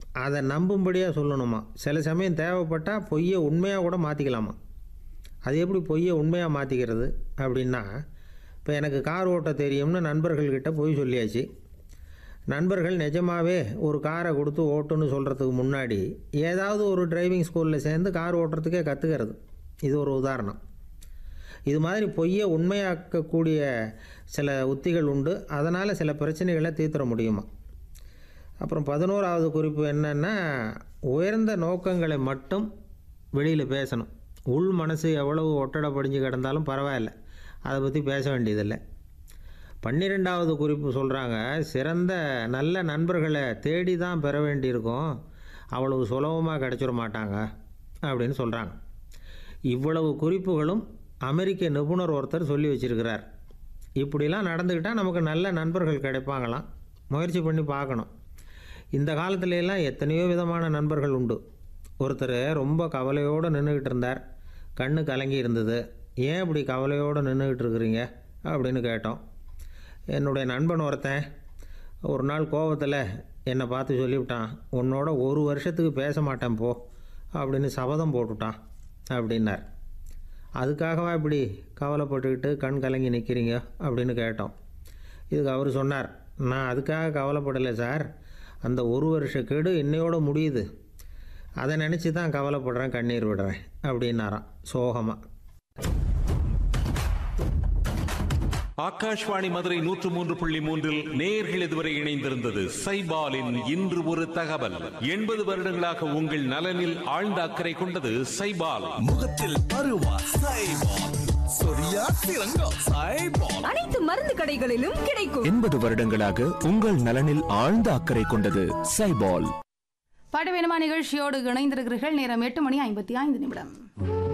அதை நம்பும்படியாக சொல்லணுமா சில சமயம் தேவைப்பட்டால் பொய்யை உண்மையாக கூட மாற்றிக்கலாமா அது எப்படி பொய்யை உண்மையாக மாற்றிக்கிறது அப்படின்னா இப்போ எனக்கு கார் ஓட்ட தெரியும்னு நண்பர்கள்கிட்ட பொய் சொல்லியாச்சு நண்பர்கள் நிஜமாகவே ஒரு காரை கொடுத்து ஓட்டுன்னு சொல்கிறதுக்கு முன்னாடி ஏதாவது ஒரு டிரைவிங் ஸ்கூலில் சேர்ந்து கார் ஓட்டுறதுக்கே கற்றுக்கிறது இது ஒரு உதாரணம் இது மாதிரி பொய்யை உண்மையாக்கக்கூடிய சில உத்திகள் உண்டு அதனால் சில பிரச்சனைகளை தீர்த்திட முடியுமா அப்புறம் பதினோராவது குறிப்பு என்னென்னா உயர்ந்த நோக்கங்களை மட்டும் வெளியில் பேசணும் உள் மனசு எவ்வளவு ஒட்டடை படிஞ்சு கிடந்தாலும் பரவாயில்ல அதை பற்றி பேச வேண்டியதில்லை பன்னிரெண்டாவது குறிப்பு சொல்கிறாங்க சிறந்த நல்ல நண்பர்களை தேடி தான் பெற வேண்டியிருக்கும் அவ்வளவு சுலபமாக கிடச்சிட மாட்டாங்க அப்படின்னு சொல்கிறாங்க இவ்வளவு குறிப்புகளும் அமெரிக்க நிபுணர் ஒருத்தர் சொல்லி வச்சிருக்கிறார் இப்படிலாம் நடந்துக்கிட்டால் நமக்கு நல்ல நண்பர்கள் கிடைப்பாங்களாம் முயற்சி பண்ணி பார்க்கணும் இந்த காலத்துல எல்லாம் எத்தனையோ விதமான நண்பர்கள் உண்டு ஒருத்தர் ரொம்ப கவலையோடு நின்றுக்கிட்டு இருந்தார் கண்ணு கலங்கி இருந்தது ஏன் இப்படி கவலையோடு நின்றுக்கிட்டு இருக்கிறீங்க அப்படின்னு கேட்டோம் என்னுடைய நண்பன் ஒருத்தன் ஒரு நாள் கோவத்தில் என்னை பார்த்து சொல்லிவிட்டான் உன்னோட ஒரு வருஷத்துக்கு பேச மாட்டேன் போ அப்படின்னு சபதம் போட்டுட்டான் அப்படின்னார் அதுக்காகவா இப்படி கவலைப்பட்டுக்கிட்டு கண் கலங்கி நிற்கிறீங்க அப்படின்னு கேட்டோம் இதுக்கு அவர் சொன்னார் நான் அதுக்காக கவலைப்படலை சார் அந்த ஒரு வருஷ கெடு இன்னையோட முடியுது அதை நினச்சி தான் கவலைப்படுறேன் கண்ணீர் விடுறேன் அப்படின்னாராம் சோகமாக ஆகாஷ்வாணி மதுரை நூற்று மூன்று புள்ளி மூன்றில் நேர்கள் இதுவரை இணைந்திருந்தது சைபாலின் இன்று ஒரு தகவல் எண்பது வருடங்களாக உங்கள் நலனில் ஆழ்ந்த அக்கறை கொண்டது சைபால் முகத்தில் பருவா சைபால் சொரியா சிறங்கம் சைபால் அனைத்து மருந்து கடைகளிலும் கிடைக்கும் எண்பது வருடங்களாக உங்கள் நலனில் ஆழ்ந்த அக்கறை கொண்டது சைபால் பாட்டு வேணுமா நிகழ்ச்சியோடு இணைந்திருக்கிறீர்கள் நேரம் எட்டு மணி ஐம்பத்தி ஐந்து நிமிடம்